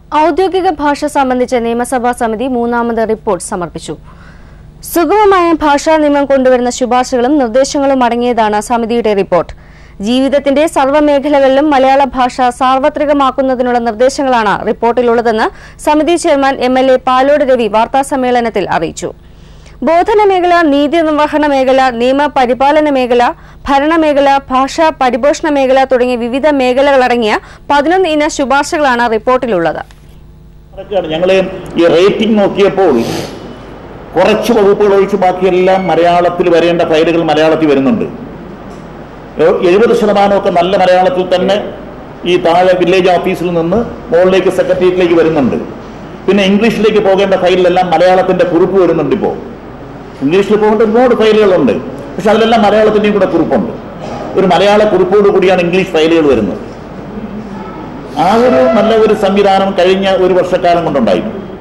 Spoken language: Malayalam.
ഔദ്യോഗിക ഭാഷ സംബന്ധിച്ച നിയമസഭാ സമിതി മൂന്നാമത് റിപ്പോർട്ട് സമർപ്പിച്ചു സുഗമമായ ഭാഷാ നിയമം കൊണ്ടുവരുന്ന ശുപാർശകളും നിർദ്ദേശങ്ങളും അടങ്ങിയതാണ് സമിതിയുടെ റിപ്പോർട്ട് ജീവിതത്തിന്റെ സർവ്വമേഖലകളിലും മലയാള ഭാഷ സാർവത്രികമാക്കുന്നതിനുള്ള നിർദ്ദേശങ്ങളാണ് റിപ്പോർട്ടിലുള്ളതെന്ന് സമിതി chairman M L A Palode Ravi വാർത്താസമ്മേളനത്തിൽ അറിയിച്ചു ബോധന മേഖല നീതി നിർവഹണ മേഖല നിയമ പരിപാലന മേഖല ഭരണമേഖല ഭാഷാ പരിപോഷണ മേഖല തുടങ്ങിയ വിവിധ മേഖലകളടങ്ങിയ പതിനൊന്ന് ഇന ശുപാർശകളാണ് റിപ്പോർട്ടിലുള്ളത് നടക്കുകയാണ് ഞങ്ങൾ ഈ റേറ്റിംഗ് നോക്കിയപ്പോൾ കുറച്ച് വകുപ്പുകൾ ഒഴിച്ച് ബാക്കിയെല്ലാം മലയാളത്തിൽ വരേണ്ട ഫയലുകൾ മലയാളത്തിൽ വരുന്നുണ്ട് എഴുപത് ശതമാനമൊക്കെ നല്ല മലയാളത്തിൽ തന്നെ ഈ താഴെ വില്ലേജ് ഓഫീസിൽ നിന്ന് മുകളിലേക്ക് സെക്രട്ടേറിയറ്റിലേക്ക് വരുന്നുണ്ട് പിന്നെ ഇംഗ്ലീഷിലേക്ക് പോകേണ്ട ഫയലിലെല്ലാം മലയാളത്തിന്റെ കുറിപ്പ് വരുന്നുണ്ട് ഇപ്പോൾ ഇംഗ്ലീഷിൽ പോകേണ്ട ഒരുപാട് ഫയലുകളുണ്ട് പക്ഷെ അതിലെല്ലാം മലയാളത്തിന്റെയും കൂടെ കുറിപ്പുണ്ട് ഒരു മലയാള കുറിപ്പോട് കൂടിയാണ് ഇംഗ്ലീഷ് ഫയലുകൾ വരുന്നത് ആ ഒരു നല്ല ഒരു സംവിധാനം കഴിഞ്ഞ ഒരു വർഷക്കാലം കൊണ്ടുണ്ടായിരുന്നു